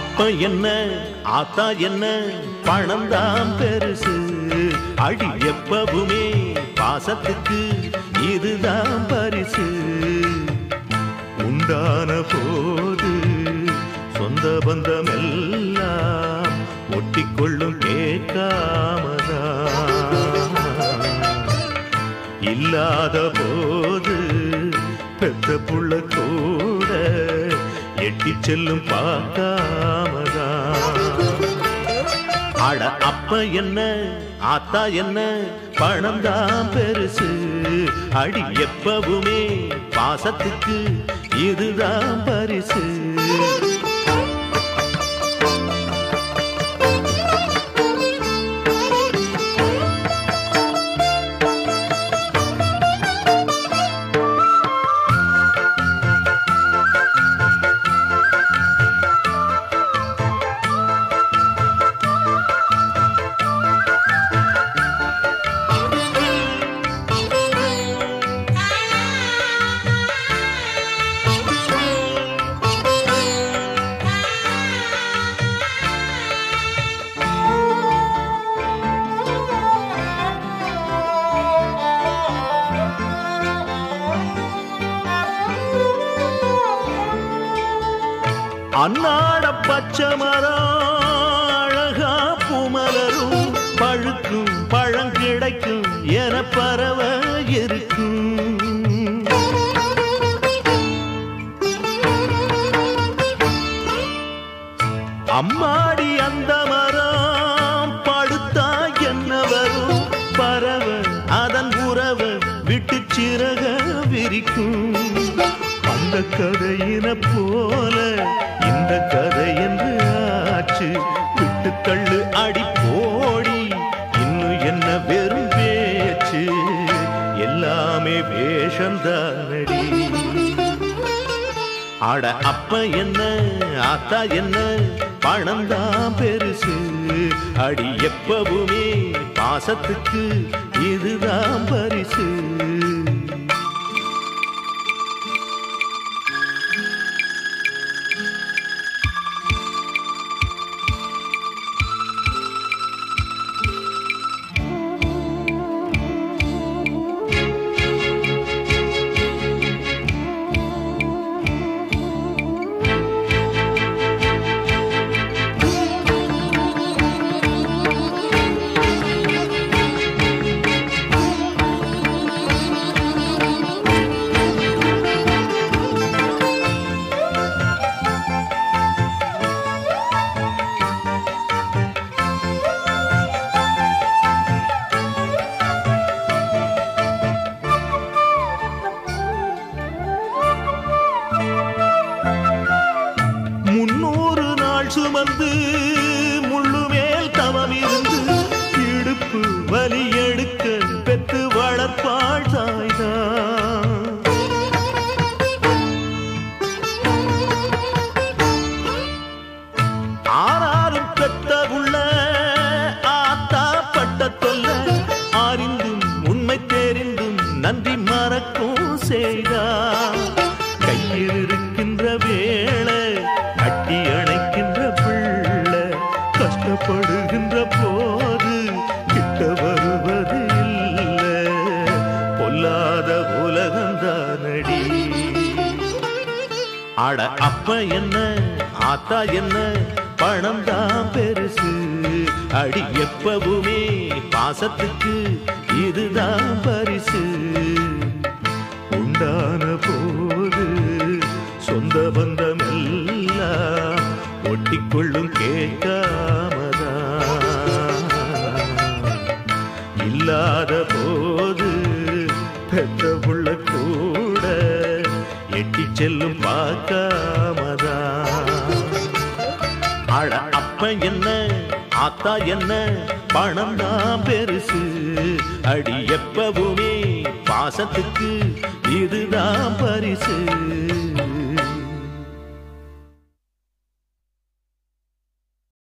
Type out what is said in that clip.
அப்ப என்ன ஆத்தா என்ன பணம் தான் பெருசு அடி எப்பவுமே பாசத்துக்கு இதுதான் பரிசு உண்டான போது சொந்த பந்தம் எல்லாம் ஒட்டிக்கொள்ளும் கேட்காமதான் இல்லாத போது பெத்த புள்ள கூட எட்டி செல்லும் பார்க்காமதான் அட அப்ப என்ன ஆத்தா என்ன பணம் தான் பெருசு அடி எப்பவுமே பாசத்துக்கு இதுதான் பரிசு அன்னாட பச்சை மரம் அழகா பூமலரும் பழுக்கும் பழம் கிடைக்கும் என பறவ இருக்கும் அம்மாடி அந்த மரம் படுத்தா என்ன வரும் பறவ அதன் உறவ விட்டு சிறக விரிக்கும் அந்த கதையின போல இந்த கதை என்று ஆச்சு விட்டு தள்ளு அடி போடி இன்னும் என்ன வெறும் பேச்சு எல்லாமே வேஷந்தானடி அட அப்ப என்ன ஆத்தா என்ன பணம் தான் பெருசு அடி எப்பவுமே பாசத்துக்கு இதுதான் பரிசு முன்னூறு நாள் சுமந்து முள்ளுமேல் தவம் இருந்து இடுப்பு வலி எடுக்க பெத்து வளர்ப்பாள் தாய்தான் ஆறாரும் பெத்த உள்ள ஆத்தா பட்ட தொல்ல அறிந்தும் உண்மை தெரிந்தும் நன்றி மறக்கும் செய்தா கையில் இருக்கின்ற வேளை கட்டி அணைக்கின்ற பிள்ளை கஷ்டப்படுகின்ற போது கிட்ட வருவது இல்லை பொல்லாத உலகந்தானடி அட அப்ப என்ன ஆத்தா என்ன பணம் தான் பெருசு அடி எப்பவுமே பாசத்துக்கு இதுதான் பரிசு உண்டான போது சொந்த பந்தம் எல்லாம் ஒட்டிக்கொள்ளும் கேட்காமதான் இல்லாத போது பெத்த புள்ள கூட எட்டி செல்லும் பார்க்காமதான் அட அப்ப என்ன ஆத்தா என்ன பணம் தான் பெருசு அடி எப்பவுமே பாசத்துக்கு இதுதான் பரிசு